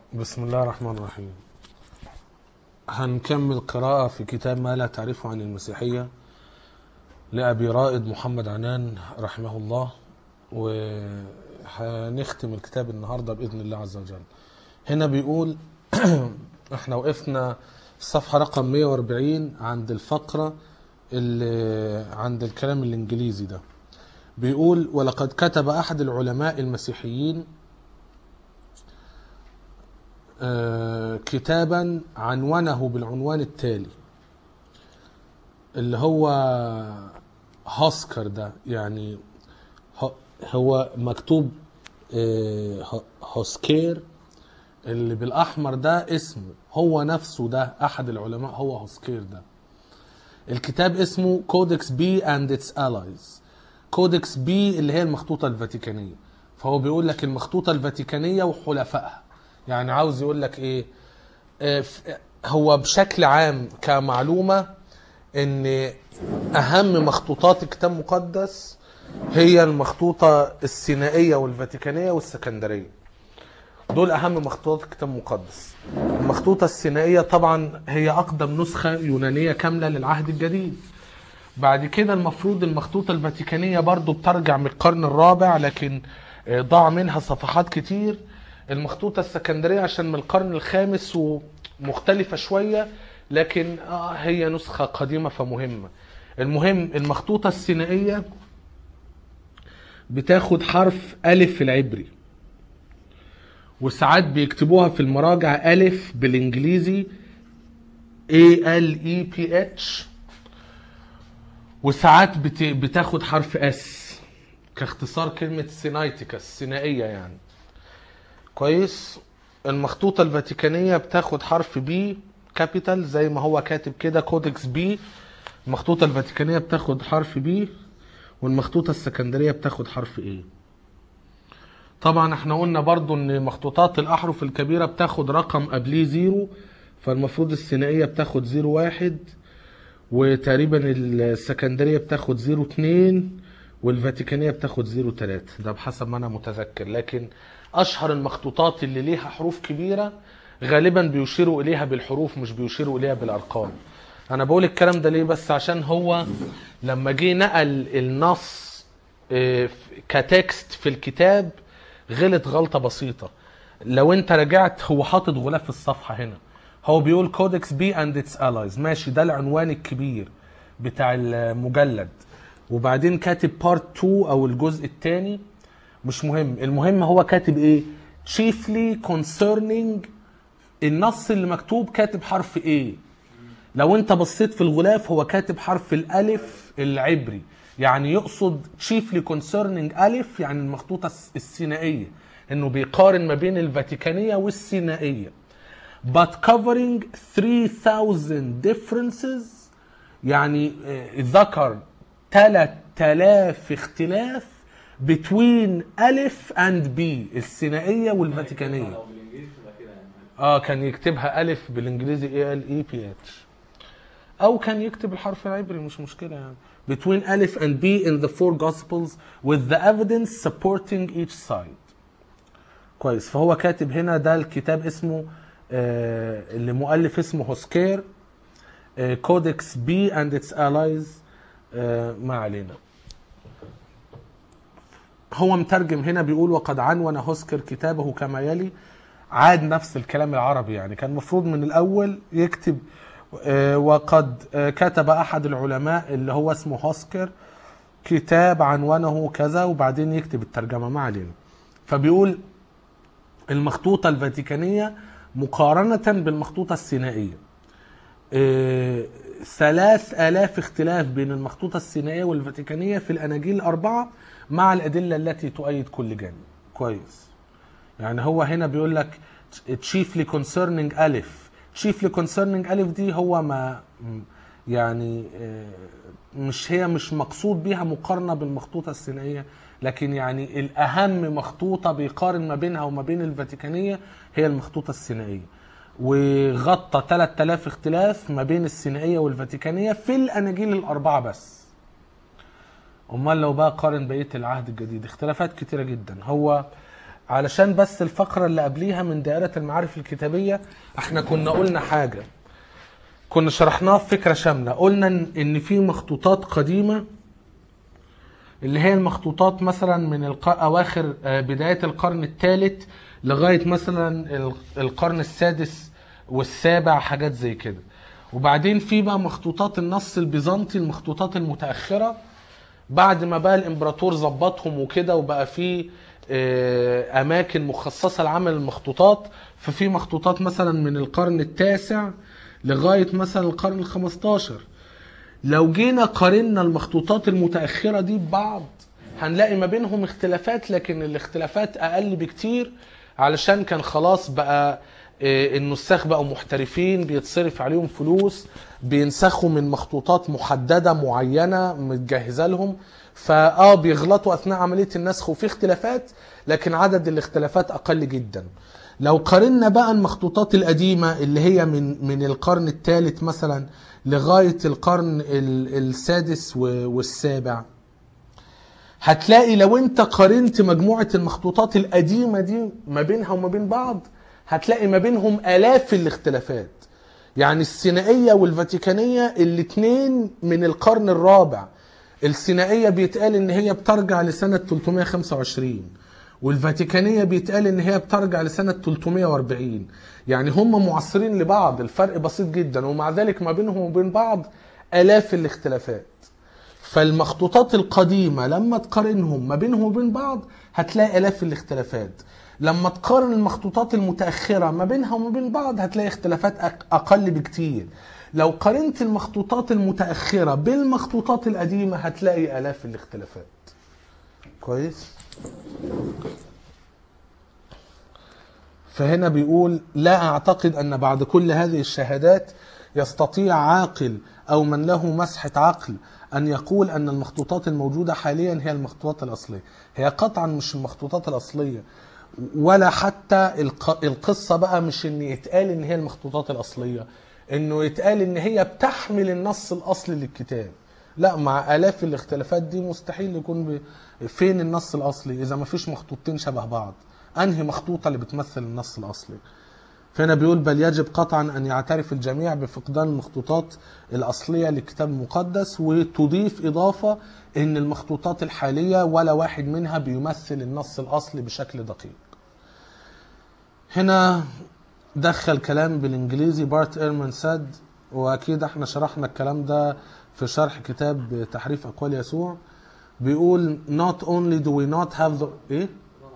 بسم الله الرحمن الرحيم هنكمل قراءة في كتاب ما لا تعرفه عن المسيحية لأبي رائد محمد عنان رحمه الله وهنختم الكتاب النهاردة بإذن الله عز وجل هنا بيقول احنا وقفنا في الصفحة رقم 140 عند الفقرة اللي عند الكلام الإنجليزي ده بيقول ولقد كتب أحد العلماء المسيحيين آه، كتابا عنونه بالعنوان التالي اللي هو هاسكر ده يعني ه- هو مكتوب آه، ه- هوسكير اللي بالاحمر ده اسمه هو نفسه ده احد العلماء هو هوسكير ده الكتاب اسمه كودكس بي اند اتس allies كودكس بي اللي هي المخطوطة الفاتيكانية فهو بيقول لك المخطوطة الفاتيكانية وحلفائها يعني عاوز يقول لك ايه آه، ف- هو بشكل عام كمعلومة ان اهم مخطوطات الكتاب المقدس هي المخطوطة السينائية والفاتيكانية والسكندرية دول اهم مخطوطات الكتاب المقدس المخطوطة السينائية طبعا هي اقدم نسخة يونانية كاملة للعهد الجديد بعد كده المفروض المخطوطة الفاتيكانية برضو بترجع من القرن الرابع لكن آه، ضاع منها صفحات كتير المخطوطة السكندرية عشان من القرن الخامس ومختلفة شوية لكن آه، هي نسخة قديمة فمهمة المهم المخطوطة السينائية بتاخد حرف ألف في العبري وساعات بيكتبوها في المراجع ألف بالإنجليزي A L E P H وساعات بت... بتاخد حرف اس كاختصار كلمة سينايتيكا السينائية يعني كويس المخطوطة الفاتيكانية بتاخد حرف بي كابيتال زي ما هو كاتب كده كودكس بي المخطوطة الفاتيكانية بتاخد حرف بي والمخطوطة السكندرية بتاخد حرف ايه طبعا احنا قلنا برضو ان مخطوطات الاحرف الكبيرة بتاخد رقم قبليه زيرو فالمفروض السينائية بتاخد زيرو واحد وتقريبا السكندرية بتاخد زيرو اتنين والفاتيكانية بتاخد زيرو تلاتة ده بحسب ما انا متذكر لكن اشهر المخطوطات اللي ليها حروف كبيرة غالبا بيشيروا اليها بالحروف مش بيشيروا اليها بالارقام انا بقول الكلام ده ليه بس عشان هو لما جه نقل النص آه، ف- كتكست في الكتاب غلط غلطة بسيطة لو انت رجعت هو حاطط غلاف في الصفحة هنا هو بيقول كودكس بي اند اتس allies ماشي ده العنوان الكبير بتاع المجلد وبعدين كاتب بارت 2 او الجزء الثاني مش مهم المهم هو كاتب ايه chiefly concerning النص اللي مكتوب كاتب حرف ايه لو انت بصيت في الغلاف هو كاتب حرف الالف العبري يعني يقصد chiefly concerning الف يعني المخطوطة الس- السينائية انه بيقارن ما بين الفاتيكانية والسينائية but covering 3000 differences يعني آه، ذكر 3000 اختلاف between ألف and B السينائية والفاتيكانية او بالانجليزي تبقى كده يعني اه كان يكتبها ألف بالإنجليزي A L E P H أو كان يكتب الحرف العبري مش مشكلة يعني between ألف and B in the four gospels with the evidence supporting each side كويس فهو كاتب هنا ده الكتاب اسمه آه اللي مؤلف اسمه هوسكير كودكس بي اند اتس allies آه ما علينا هو مترجم هنا بيقول وقد عنون هوسكر كتابه كما يلي عاد نفس الكلام العربي يعني كان المفروض من الاول يكتب آه، وقد آه، كتب احد العلماء اللي هو اسمه هوسكر كتاب عنوانه كذا وبعدين يكتب الترجمه ما علينا فبيقول المخطوطه الفاتيكانيه مقارنه بالمخطوطه السينائيه آه، ثلاث آلاف اختلاف بين المخطوطة السينائية والفاتيكانية في الأناجيل الأربعة مع الأدلة التي تؤيد كل جانب كويس يعني هو هنا بيقول لك chiefly concerning ألف chiefly concerning ألف دي هو ما م- يعني آه، مش هي مش مقصود بيها مقارنة بالمخطوطة السينائية لكن يعني الأهم مخطوطة بيقارن ما بينها وما بين الفاتيكانية هي المخطوطة السينائية وغطى 3000 اختلاف ما بين السينائية والفاتيكانية في الأناجيل الأربعة بس امال لو بقى قارن بقيه العهد الجديد اختلافات كتيره جدا هو علشان بس الفقرة اللي قبليها من دائرة المعارف الكتابية احنا كنا قلنا حاجة كنا شرحناها في فكرة شاملة قلنا إن- ان في مخطوطات قديمة اللي هي المخطوطات مثلا من الق... اواخر آه، بدايه القرن الثالث لغايه مثلا ال- القرن السادس والسابع حاجات زي كده وبعدين في بقى مخطوطات النص البيزنطي المخطوطات المتاخره بعد ما بقى الامبراطور ظبطهم وكده وبقى في آه، اماكن مخصصه لعمل المخطوطات ففي مخطوطات مثلا من القرن التاسع لغايه مثلا القرن الخمستاشر لو جينا قارنا المخطوطات المتأخرة دي ببعض هنلاقي ما بينهم اختلافات لكن الاختلافات أقل بكتير علشان كان خلاص بقى آه، النساخ بقوا محترفين بيتصرف عليهم فلوس بينسخوا من مخطوطات محددة معينة متجهزة لهم فاه بيغلطوا اثناء عمليه النسخ وفي اختلافات لكن عدد الاختلافات اقل جدا لو قارنا بقى المخطوطات القديمه اللي هي من من القرن الثالث مثلا لغايه القرن ال- السادس و- والسابع هتلاقي لو انت قارنت مجموعه المخطوطات القديمه دي ما بينها وما بين بعض هتلاقي ما بينهم الاف الاختلافات يعني السينائيه والفاتيكانيه الاثنين من القرن الرابع السينائيه بيتقال ان هي بترجع لسنه 325 والفاتيكانيه بيتقال ان هي بترجع لسنه 340 يعني هم معاصرين لبعض الفرق بسيط جدا ومع ذلك ما بينهم وبين بعض الاف الاختلافات فالمخطوطات القديمة لما تقارنهم ما بينهم وبين بعض هتلاقي آلاف الاختلافات لما تقارن المخطوطات المتأخرة ما بينها وما بين بعض هتلاقي اختلافات أق- أقل بكتير لو قارنت المخطوطات المتأخرة بالمخطوطات القديمة هتلاقي آلاف الاختلافات كويس فهنا بيقول لا اعتقد ان بعد كل هذه الشهادات يستطيع عاقل او من له مسحه عقل ان يقول ان المخطوطات الموجوده حاليا هي المخطوطات الاصليه هي قطعا مش المخطوطات الاصليه ولا حتى الق- القصه بقى مش ان يتقال ان هي المخطوطات الاصليه انه يتقال ان هي بتحمل النص الاصلي للكتاب لا مع الاف الاختلافات دي مستحيل يكون ب... فين النص الاصلي اذا ما فيش مخطوطتين شبه بعض انهي مخطوطه اللي بتمثل النص الاصلي فهنا بيقول بل يجب قطعا ان يعترف الجميع بفقدان المخطوطات الاصليه للكتاب المقدس وتضيف اضافه ان المخطوطات الحاليه ولا واحد منها بيمثل النص الاصلي بشكل دقيق هنا دخل كلام بالانجليزي بارت ايرمان ساد واكيد احنا شرحنا الكلام ده في شرح كتاب تحريف اقوال يسوع بيقول not only do we not have the ايه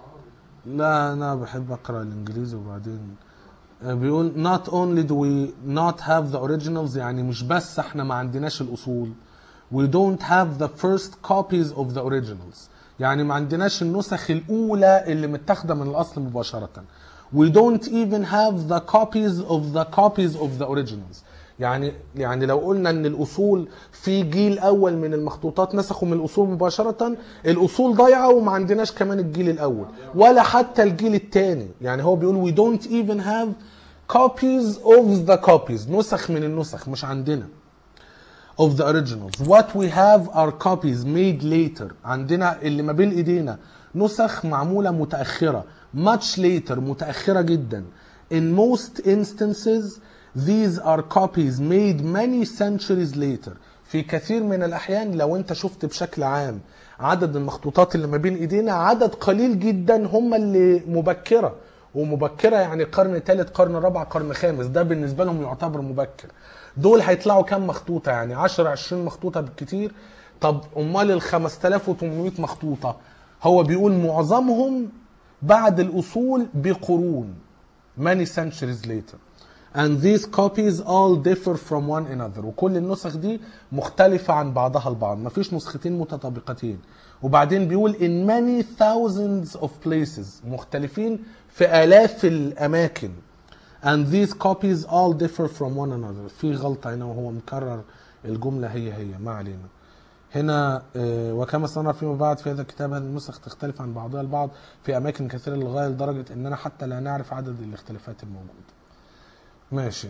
لا انا بحب اقرا الانجليزي وبعدين بيقول not only do we not have the originals يعني مش بس احنا ما عندناش الاصول we don't have the first copies of the originals يعني ما عندناش النسخ الاولى اللي متاخده من الاصل مباشره we don't even have the copies of the copies of the originals يعني يعني لو قلنا ان الاصول في جيل اول من المخطوطات نسخوا من الاصول مباشره الاصول ضايعه وما عندناش كمان الجيل الاول ولا حتى الجيل الثاني يعني هو بيقول we don't even have copies of the copies نسخ من النسخ مش عندنا of the originals what we have are copies made later عندنا اللي ما بين ايدينا نسخ معمولة متأخرة much later متأخرة جدا in most instances these are copies made many centuries later في كثير من الأحيان لو أنت شفت بشكل عام عدد المخطوطات اللي ما بين ايدينا عدد قليل جدا هم اللي مبكرة ومبكرة يعني قرن ثالث قرن رابع قرن خامس ده بالنسبة لهم يعتبر مبكر دول هيطلعوا كام مخطوطة يعني 10 20 مخطوطة بالكتير طب امال ال 5800 مخطوطة هو بيقول معظمهم بعد الاصول بقرون many centuries later and these copies all differ from one another وكل النسخ دي مختلفة عن بعضها البعض مفيش نسختين متطابقتين وبعدين بيقول in many thousands of places مختلفين في آلاف الأماكن and these copies all differ from one another في غلطة هنا وهو مكرر الجملة هي هي ما علينا هنا آه، وكما سنرى فيما بعد في هذا الكتاب هذه النسخ تختلف عن بعضها البعض في أماكن كثيرة للغاية لدرجة أننا حتى لا نعرف عدد الاختلافات الموجودة ماشي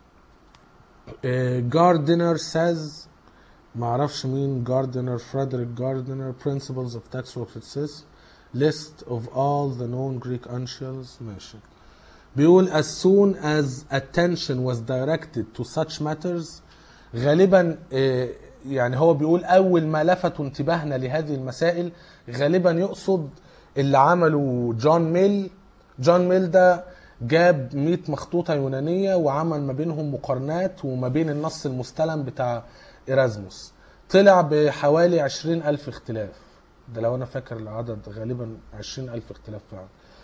جاردنر says معرفش مين جاردنر فريدريك جاردنر principles of textual criticism list of all the known Greek uncials ماشي بيقول as soon as attention was directed to such matters غالبا آه، يعني هو بيقول اول ما لفتوا انتباهنا لهذه المسائل غالبا يقصد اللي عمله جون ميل جون ميل ده جاب 100 مخطوطة يونانية وعمل ما بينهم مقارنات وما بين النص المستلم بتاع إرازموس طلع بحوالي 20 ألف اختلاف ده لو أنا فاكر العدد غالبا 20 ألف اختلاف فعلا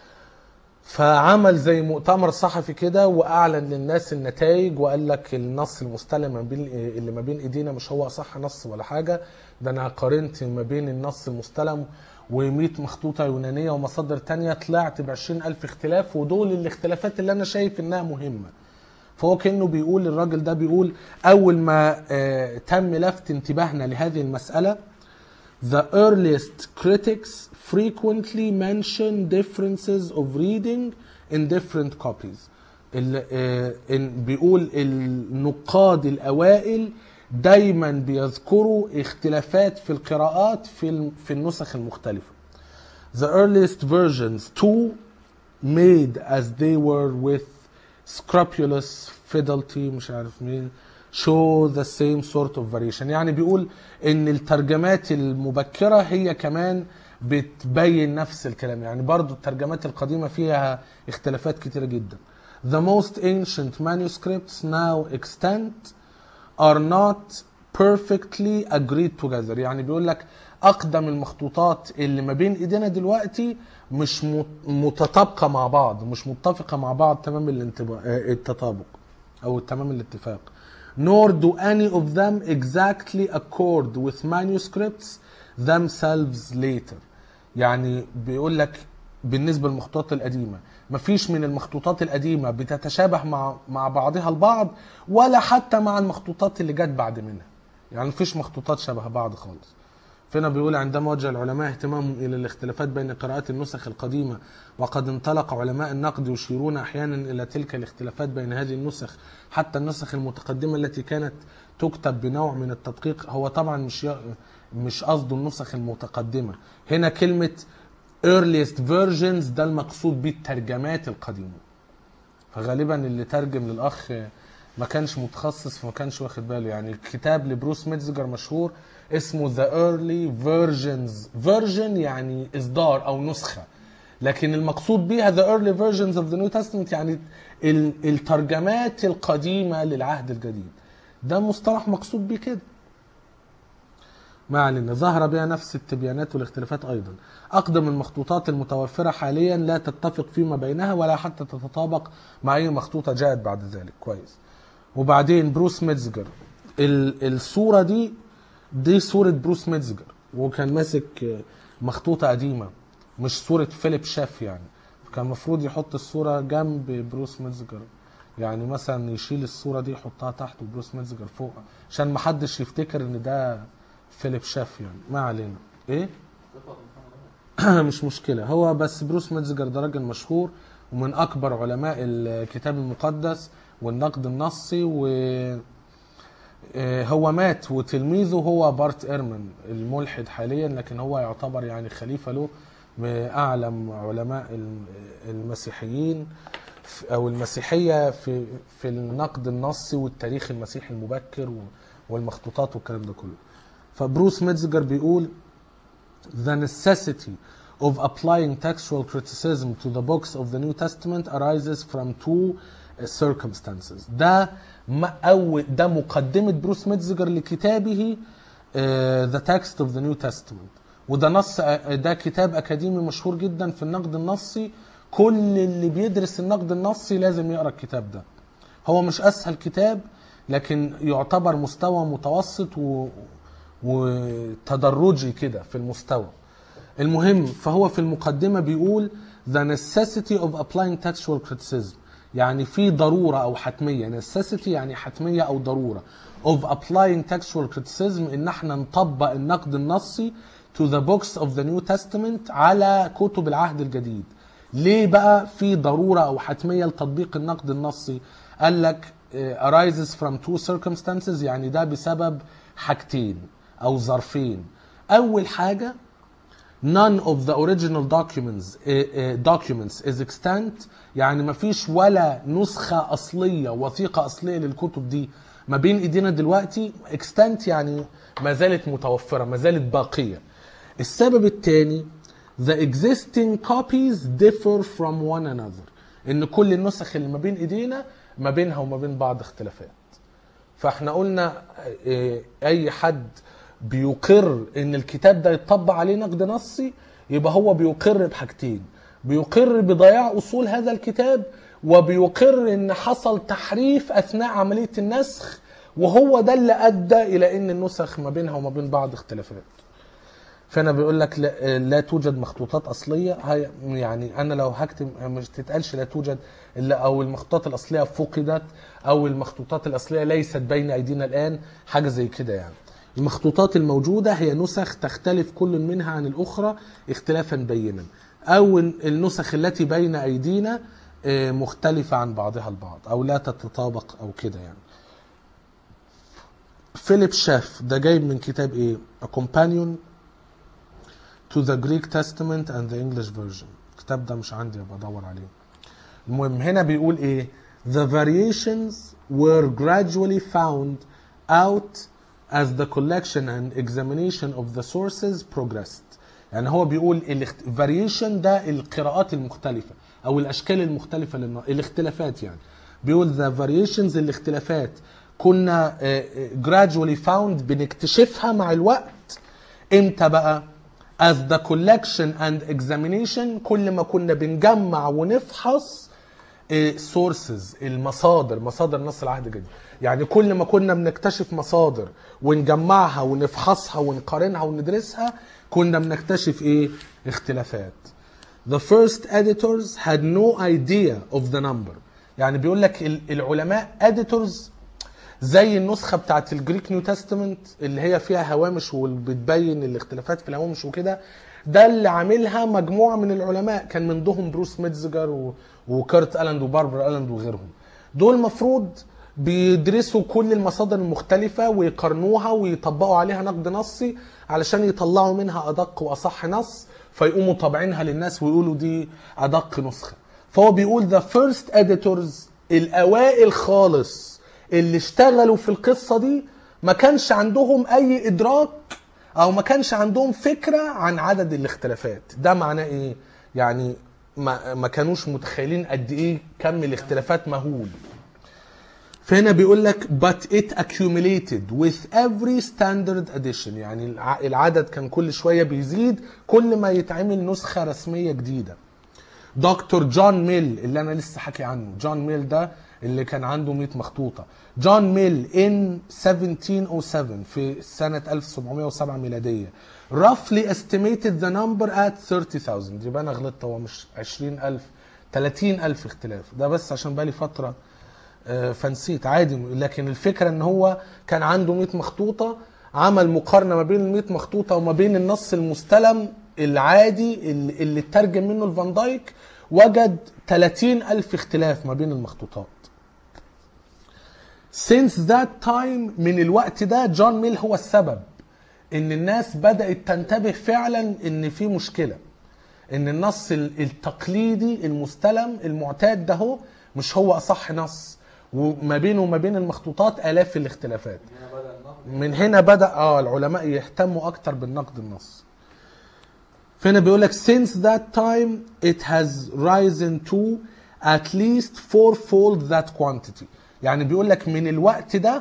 فعمل زي مؤتمر صحفي كده واعلن للناس النتائج وقال لك النص المستلم ما بين اللي ما بين ايدينا مش هو اصح نص ولا حاجه ده انا قارنت ما بين النص المستلم و100 مخطوطه يونانيه ومصادر تانية طلعت ب 20000 اختلاف ودول الاختلافات اللي انا شايف انها مهمه فهو كانه بيقول الراجل ده بيقول اول ما آه تم لفت انتباهنا لهذه المساله The earliest critics frequently mention differences of reading in different copies. ال- آه، إن- بيقول النقاد الأوائل دايما بيذكروا اختلافات في القراءات في الم- في النسخ المختلفة. The earliest versions too made as they were with scrupulous fidelity مش عارف مين show the same sort of variation يعني بيقول ان الترجمات المبكرة هي كمان بتبين نفس الكلام يعني برضو الترجمات القديمة فيها اختلافات كتيرة جدا The most ancient manuscripts now extant are not perfectly agreed together يعني بيقول لك اقدم المخطوطات اللي ما بين ايدينا دلوقتي مش مت- متطابقه مع بعض مش متفقه مع بعض تمام الانتبا- آه، التطابق او تمام الاتفاق nor do any of them exactly accord with manuscripts themselves later يعني بيقول لك بالنسبه للمخطوطات القديمه مفيش من المخطوطات القديمه بتتشابه مع مع بعضها البعض ولا حتى مع المخطوطات اللي جت بعد منها يعني مفيش مخطوطات شبه بعض خالص فهنا بيقول عندما وجه العلماء اهتمامهم الى الاختلافات بين قراءات النسخ القديمه وقد انطلق علماء النقد يشيرون احيانا الى تلك الاختلافات بين هذه النسخ حتى النسخ المتقدمه التي كانت تكتب بنوع من التدقيق هو طبعا مش ي... مش قصده النسخ المتقدمه هنا كلمه earliest versions ده المقصود بيه الترجمات القديمه فغالبا اللي ترجم للاخ ما كانش متخصص فما كانش واخد باله يعني كتاب لبروس ميتزجر مشهور اسمه The Early Versions Version يعني إصدار أو نسخة لكن المقصود بيها The Early Versions of the New Testament يعني ال- الترجمات القديمة للعهد الجديد ده مصطلح مقصود بيه كده ما علينا ظهر بها نفس التبيانات والاختلافات ايضا اقدم المخطوطات المتوفره حاليا لا تتفق فيما بينها ولا حتى تتطابق مع اي مخطوطه جاءت بعد ذلك كويس وبعدين بروس ميتزجر ال- الصوره دي دي صوره بروس ميتزجر وكان ماسك مخطوطه قديمه مش صوره فيليب شاف يعني كان المفروض يحط الصوره جنب بروس ميتزجر يعني مثلا يشيل الصوره دي يحطها تحت وبروس ميتزجر فوق عشان ما حدش يفتكر ان ده فيليب شاف يعني ما علينا ايه مش مشكلة هو بس بروس ميتزجر ده راجل مشهور ومن أكبر علماء الكتاب المقدس والنقد النصي و آه، هو مات وتلميذه هو بارت ايرمان الملحد حاليا لكن هو يعتبر يعني خليفة له من أعلم علماء الم- المسيحيين ف- أو المسيحية في في النقد النصي والتاريخ المسيحي المبكر و- والمخطوطات والكلام ده كله فبروس ميتزجر بيقول the necessity of applying textual criticism to the books of the New Testament arises from two circumstances ده ما أول ده مقدمة بروس ميتزجر لكتابه آه، The Text of the New Testament وده نص آه، ده كتاب أكاديمي مشهور جدا في النقد النصي كل اللي بيدرس النقد النصي لازم يقرأ الكتاب ده هو مش أسهل كتاب لكن يعتبر مستوى متوسط و... وتدرجي كده في المستوى المهم فهو في المقدمة بيقول the necessity of applying textual criticism يعني في ضرورة أو حتمية necessity يعني حتمية أو ضرورة of applying textual criticism إن احنا نطبق النقد النصي to the books of the New Testament على كتب العهد الجديد ليه بقى في ضرورة أو حتمية لتطبيق النقد النصي قال لك آه، arises from two circumstances يعني ده بسبب حاجتين أو ظرفين أول حاجة none of the original documents uh, uh, documents is extant يعني ما فيش ولا نسخة أصلية وثيقة أصلية للكتب دي ما بين ايدينا دلوقتي extant يعني ما زالت متوفرة ما زالت باقية السبب الثاني the existing copies differ from one another ان كل النسخ اللي ما بين ايدينا ما بينها وما بين بعض اختلافات فاحنا قلنا إيه، اي حد بيقر ان الكتاب ده يتطبق عليه نقد نصي يبقى هو بيقر بحاجتين بيقر بضياع اصول هذا الكتاب وبيقر ان حصل تحريف اثناء عمليه النسخ وهو ده اللي ادى الى ان النسخ ما بينها وما بين بعض اختلافات فانا بيقول لك لا, لا توجد مخطوطات اصليه هاي يعني انا لو هكتب مش تتقالش لا توجد الا او المخطوطات الاصليه فقدت او المخطوطات الاصليه ليست بين ايدينا الان حاجه زي كده يعني المخطوطات الموجوده هي نسخ تختلف كل منها عن الاخرى اختلافا بينا او النسخ التي بين ايدينا آه، مختلفه عن بعضها البعض او لا تتطابق او كده يعني فيليب شاف ده جايب من كتاب ايه A Companion to the Greek Testament and the English version الكتاب ده مش عندي ابقى ادور عليه المهم هنا بيقول ايه the variations were gradually found out as the collection and examination of the sources progressed يعني هو بيقول الاخت... variation ده القراءات المختلفة او الاشكال المختلفة للن... الاختلافات يعني بيقول the variations الاختلافات كنا آه، آه، gradually found بنكتشفها مع الوقت امتى بقى as the collection and examination كل ما كنا بنجمع ونفحص سورسز المصادر مصادر نص العهد الجديد يعني كل ما كنا بنكتشف مصادر ونجمعها ونفحصها ونقارنها وندرسها كنا بنكتشف ايه اختلافات the first editors had no idea of the number يعني بيقول لك ال- العلماء editors زي النسخة بتاعت الجريك نيو تestament اللي هي فيها هوامش وبتبين الاختلافات في الهوامش وكده ده اللي عاملها مجموعة من العلماء كان من ضمنهم بروس ميتزجر و... وكارت ألاند وباربر ألاند وغيرهم دول المفروض بيدرسوا كل المصادر المختلفة ويقارنوها ويطبقوا عليها نقد نصي علشان يطلعوا منها أدق وأصح نص فيقوموا طابعينها للناس ويقولوا دي أدق نسخة فهو بيقول the first editors الأوائل خالص اللي اشتغلوا في القصة دي ما كانش عندهم أي إدراك أو ما كانش عندهم فكرة عن عدد الاختلافات ده معناه إيه؟ يعني ما, ما كانوش متخيلين قد إيه كم الاختلافات مهول فهنا بيقول لك but it accumulated with every standard edition يعني الع- العدد كان كل شوية بيزيد كل ما يتعمل نسخة رسمية جديدة دكتور جون ميل اللي انا لسه حكي عنه جون ميل ده اللي كان عنده 100 مخطوطه جون ميل in 1707 في سنه 1707 ميلاديه roughly estimated the number at 30000 يبقى انا غلطت هو مش 20000 30000 اختلاف ده بس عشان بقالي فتره آه، فنسيت عادي لكن الفكره ان هو كان عنده 100 مخطوطه عمل مقارنه ما بين ال 100 مخطوطه وما بين النص المستلم العادي اللي اللي اترجم منه الفان دايك وجد 30 ألف اختلاف ما بين المخطوطات since that time من الوقت ده جون ميل هو السبب ان الناس بدأت تنتبه فعلا ان في مشكلة ان النص ال- التقليدي المستلم المعتاد ده هو مش هو اصح نص وما بينه وما بين المخطوطات الاف الاختلافات هنا بدأ النقد من هنا بدا اه العلماء يهتموا اكتر بالنقد النص فهنا بيقول لك since that time it has risen to at least fourfold that quantity يعني بيقول لك من الوقت ده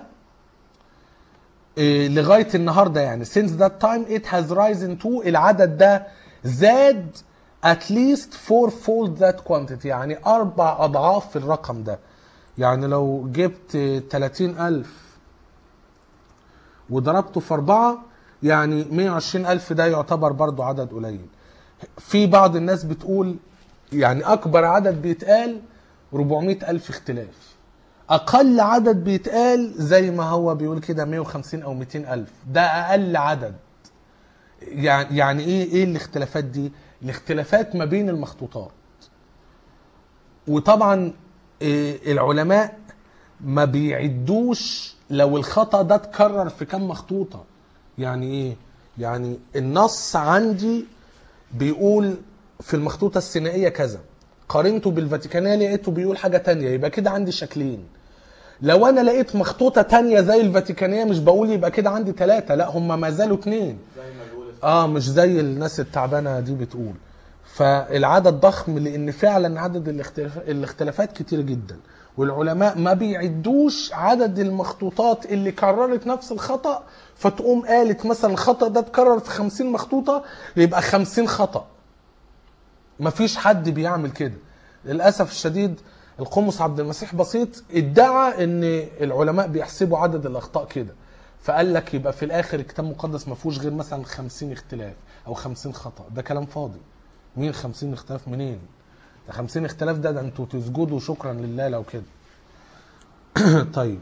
إيه، لغايه النهارده يعني since that time it has risen to العدد ده زاد at least fourfold that quantity يعني اربع اضعاف في الرقم ده يعني لو جبت 30000 وضربته في أربعة يعني 120 ألف ده يعتبر برضو عدد قليل في بعض الناس بتقول يعني أكبر عدد بيتقال 400 ألف اختلاف أقل عدد بيتقال زي ما هو بيقول كده 150 أو 200 ألف ده أقل عدد يعني يعني إيه إيه الاختلافات دي؟ الاختلافات ما بين المخطوطات وطبعا إيه، العلماء ما بيعدوش لو الخطأ ده اتكرر في كم مخطوطة يعني ايه يعني النص عندي بيقول في المخطوطة السينائية كذا قارنته بالفاتيكانية لقيته بيقول حاجة تانية يبقى كده عندي شكلين لو انا لقيت مخطوطة تانية زي الفاتيكانية مش بقول يبقى كده عندي ثلاثة لا هم ما زالوا اتنين زي ما بيقول اه مش زي الناس التعبانه دي بتقول فالعدد ضخم لان فعلا عدد الاختلاف الاختلافات كتير جدا والعلماء ما بيعدوش عدد المخطوطات اللي كررت نفس الخطأ فتقوم قالت مثلا الخطأ ده اتكرر في 50 مخطوطة يبقى 50 خطأ مفيش حد بيعمل كده للأسف الشديد القمص عبد المسيح بسيط ادعى ان العلماء بيحسبوا عدد الاخطاء كده فقال لك يبقى في الاخر الكتاب المقدس ما فيهوش غير مثلا 50 اختلاف او 50 خطا ده كلام فاضي مين 50 اختلاف منين ده 50 اختلاف ده ده انتوا تسجدوا شكرا لله لو كده طيب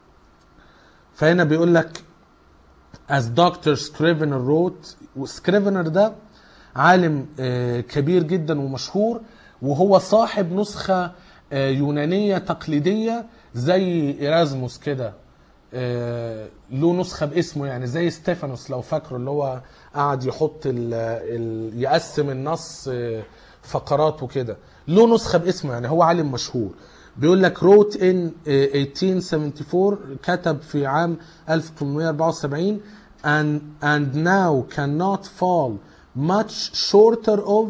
فهنا بيقول لك as Dr. Scrivener wrote وسكريفنر ده عالم آه، كبير جدا ومشهور وهو صاحب نسخة آه، يونانية تقليدية زي إيرازموس كده آه، له نسخة باسمه يعني زي ستيفانوس لو فاكره اللي هو قعد يحط ال ال يقسم النص آه، فقرات وكده له نسخة باسمه يعني هو عالم مشهور بيقول لك wrote in آه، 1874 كتب في عام 1874 and and now cannot fall much shorter of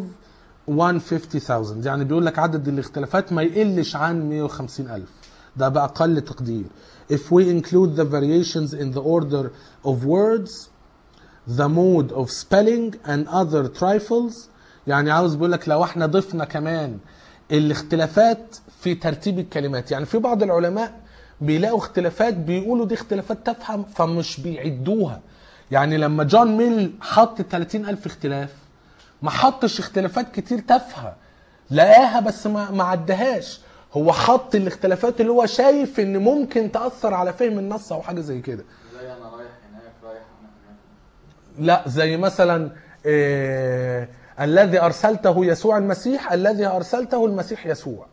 150,000 يعني بيقول لك عدد الاختلافات ما يقلش عن 150,000 ده بأقل تقدير if we include the variations in the order of words the mode of spelling and other trifles يعني عاوز بيقول لك لو احنا ضفنا كمان الاختلافات في ترتيب الكلمات يعني في بعض العلماء بيلاقوا اختلافات بيقولوا دي اختلافات تافهه فمش بيعدوها يعني لما جون ميل حط 30 ألف اختلاف ما حطش اختلافات كتير تافهه لقاها بس ما ما عدهاش هو حط الاختلافات اللي هو شايف ان ممكن تاثر على فهم النص او حاجه زي كده زي انا رايح هناك رايح هناك لا زي مثلا آه الذي ارسلته يسوع المسيح الذي ارسلته المسيح يسوع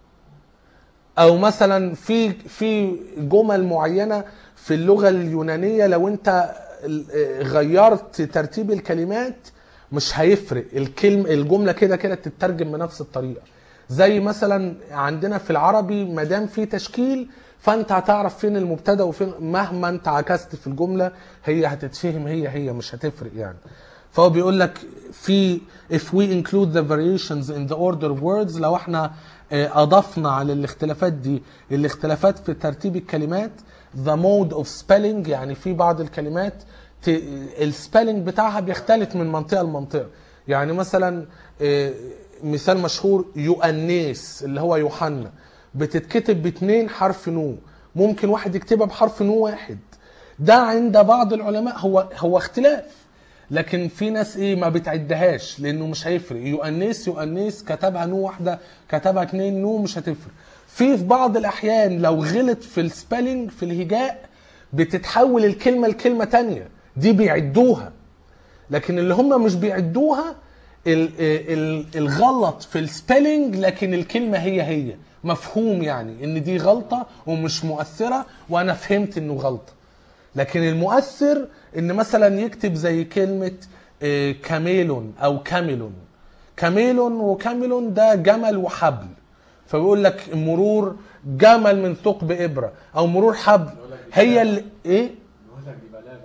او مثلا في في جمل معينه في اللغه اليونانيه لو انت آه، غيرت ترتيب الكلمات مش هيفرق الكلم الجمله كده كده تترجم بنفس الطريقه زي مثلا عندنا في العربي ما دام في تشكيل فانت هتعرف فين المبتدا وفين مهما انت عكست في الجمله هي هتتفهم هي هي مش هتفرق يعني فهو بيقول لك في if we include the variations in the order of words لو احنا آه، اضفنا على الاختلافات دي الاختلافات في ترتيب الكلمات the mode of spelling يعني في بعض الكلمات ت- السبيلنج بتاعها بيختلف من منطقه لمنطقه يعني مثلا آه، مثال مشهور يؤنيس اللي هو يوحنا بتتكتب باتنين حرف نو ممكن واحد يكتبها بحرف نو واحد ده عند بعض العلماء هو هو اختلاف لكن في ناس ايه ما بتعدهاش لانه مش هيفرق يؤنس يؤنس كتبها نو واحده كتبها اتنين نو مش هتفرق في في بعض الاحيان لو غلط في السبيلنج في الهجاء بتتحول الكلمه لكلمه تانية دي بيعدوها لكن اللي هم مش بيعدوها ال- ال- الغلط في السبيلنج لكن الكلمه هي هي مفهوم يعني ان دي غلطه ومش مؤثره وانا فهمت انه غلطه لكن المؤثر ان مثلا يكتب زي كلمه آه، كاميلون او كاميلون كاميلون وكاميلون ده جمل وحبل فبيقول لك مرور جمل من ثقب ابره او مرور حبل هي اللي ايه بيقول لك دي بلاغه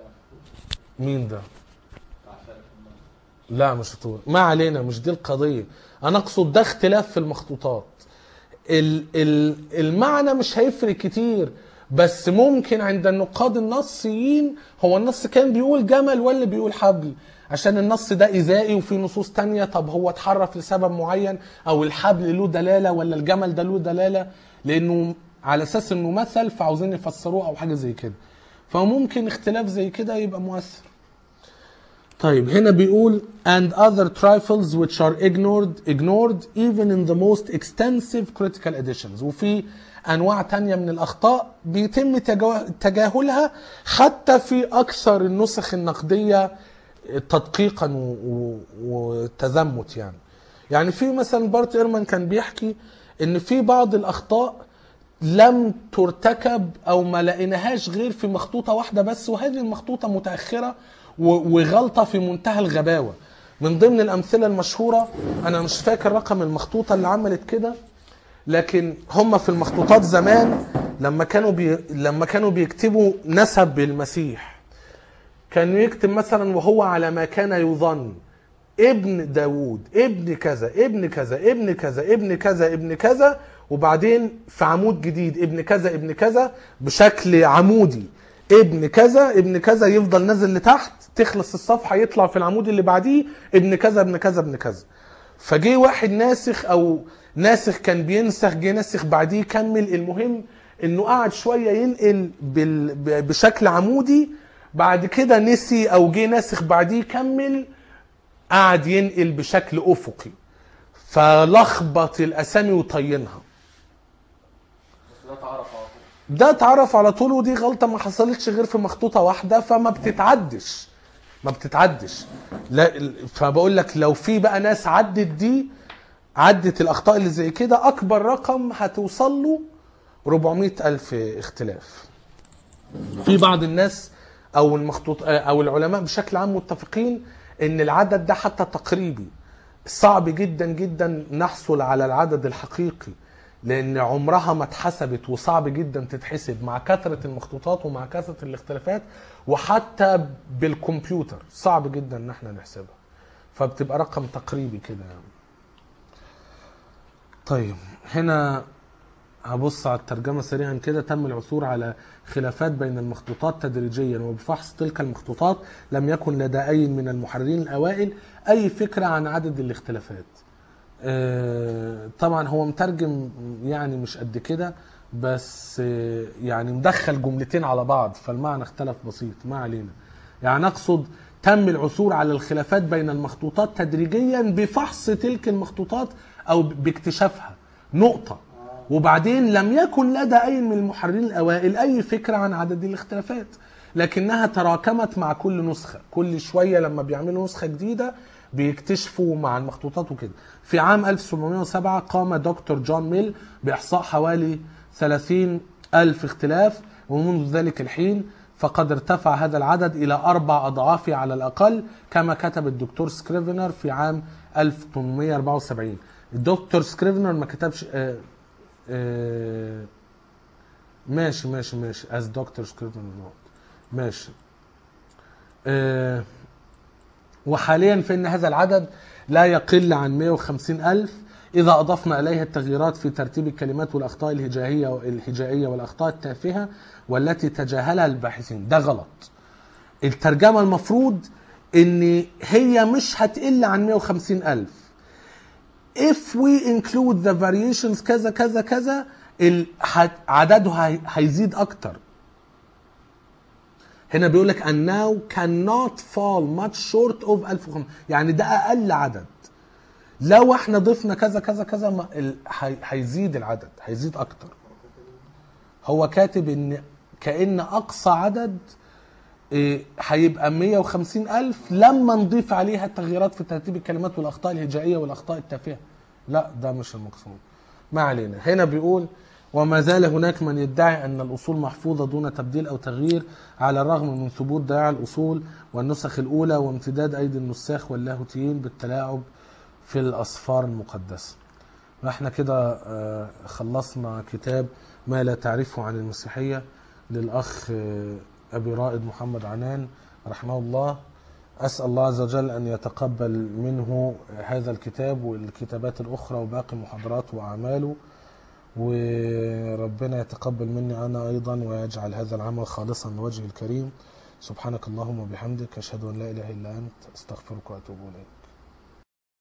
مين ده بتاع شرف النص لا مش هتقول ما علينا مش دي القضية أنا أقصد ده اختلاف في المخطوطات ال- ال- المعنى مش هيفرق كتير بس ممكن عند النقاد النصيين هو النص كان بيقول جمل ولا بيقول حبل عشان النص ده إزائي وفي نصوص تانية طب هو اتحرف لسبب معين أو الحبل له دلالة ولا الجمل ده له دلالة لأنه على أساس إنه مثل فعاوزين يفسروه أو حاجة زي كده فممكن اختلاف زي كده يبقى مؤثر طيب هنا بيقول and other trifles which are ignored ignored even in the most extensive critical editions وفي انواع تانية من الاخطاء بيتم تجا- تجاهلها حتى في اكثر النسخ النقدية تدقيقا و- و- وتزمت يعني يعني في مثلا بارت ايرمان كان بيحكي ان في بعض الاخطاء لم ترتكب او ما لقيناهاش غير في مخطوطه واحده بس وهذه المخطوطه متاخره و- وغلطه في منتهى الغباوه من ضمن الامثله المشهوره انا مش فاكر رقم المخطوطه اللي عملت كده لكن هم في المخطوطات زمان لما كانوا بي... لما كانوا بيكتبوا نسب المسيح كان يكتب مثلا وهو على ما كان يظن ابن داوود ابن كذا ابن كذا ابن كذا ابن كذا ابن كذا وبعدين في عمود جديد ابن كذا ابن كذا بشكل عمودي ابن كذا ابن كذا يفضل نازل لتحت تخلص الصفحة يطلع في العمود اللي بعديه ابن كذا ابن كذا ابن كذا فجه واحد ناسخ او ناسخ كان بينسخ جه ناسخ بعديه كمل المهم انه قعد شوية ينقل بال... ب- بشكل عمودي بعد كده نسي او جه ناسخ بعديه كمل قعد ينقل بشكل افقي فلخبط الاسامي وطينها بس ده اتعرف على طول ده اتعرف على طول ودي غلطه ما حصلتش غير في مخطوطه واحده فما بتتعدش ما بتتعدش لا فبقول لك لو في بقى ناس عدت دي عدت الاخطاء اللي زي كده اكبر رقم هتوصل له 400 الف اختلاف في بعض الناس او المخطوط او العلماء بشكل عام متفقين ان العدد ده حتى تقريبي صعب جدا جدا نحصل على العدد الحقيقي لان عمرها ما اتحسبت وصعب جدا تتحسب مع كثره المخطوطات ومع كثره الاختلافات وحتى بالكمبيوتر صعب جدا ان احنا نحسبها فبتبقى رقم تقريبي كده يعني. طيب هنا هبص على الترجمة سريعا كده تم العثور على خلافات بين المخطوطات تدريجيا وبفحص تلك المخطوطات لم يكن لدى أي من المحررين الأوائل أي فكرة عن عدد الاختلافات آه، طبعا هو مترجم يعني مش قد كده بس آه، يعني مدخل جملتين على بعض فالمعنى اختلف بسيط ما علينا يعني اقصد تم العثور على الخلافات بين المخطوطات تدريجيا بفحص تلك المخطوطات او باكتشافها نقطة وبعدين لم يكن لدى اي من المحررين الاوائل اي فكرة عن عدد الاختلافات لكنها تراكمت مع كل نسخة كل شوية لما بيعملوا نسخة جديدة بيكتشفوا مع المخطوطات وكده في عام 1707 قام دكتور جون ميل بإحصاء حوالي 30 ألف اختلاف ومنذ ذلك الحين فقد ارتفع هذا العدد إلى أربع أضعافه على الأقل كما كتب الدكتور سكريفنر في عام 1874 الدكتور سكريفنر ما كتبش آه آه ماشي ماشي ماشي as دكتور سكريفنر ماشي آه وحاليا فإن هذا العدد لا يقل عن 150 ألف إذا أضفنا إليها التغييرات في ترتيب الكلمات والأخطاء الهجائية الهجائية والأخطاء التافهة والتي تجاهلها الباحثين ده غلط الترجمة المفروض إن هي مش هتقل عن 150 ألف if we include the variations كذا كذا كذا ال- ه- عدده هي- هيزيد أكتر هنا بيقول لك and now cannot fall much short of 1500 يعني ده اقل عدد لو احنا ضفنا كذا كذا كذا ما- ال- هي- هيزيد العدد هيزيد اكتر هو كاتب ان كأن اقصى عدد إيه، هيبقى 150 ألف لما نضيف عليها التغييرات في ترتيب الكلمات والأخطاء الهجائية والأخطاء التافهة لا ده مش المقصود ما علينا هنا بيقول وما زال هناك من يدعي أن الأصول محفوظة دون تبديل أو تغيير على الرغم من ثبوت ضياع الأصول والنسخ الأولى وامتداد أيدي النساخ واللاهوتيين بالتلاعب في الأصفار المقدسة واحنا كده آه، خلصنا كتاب ما لا تعرفه عن المسيحية للأخ آه، أبي رائد محمد عنان رحمه الله أسأل الله عز وجل أن يتقبل منه هذا الكتاب والكتابات الأخرى وباقي محاضراته وأعماله وربنا يتقبل مني أنا أيضا ويجعل هذا العمل خالصا لوجهه الكريم سبحانك اللهم وبحمدك أشهد أن لا إله إلا أنت أستغفرك وأتوب إليك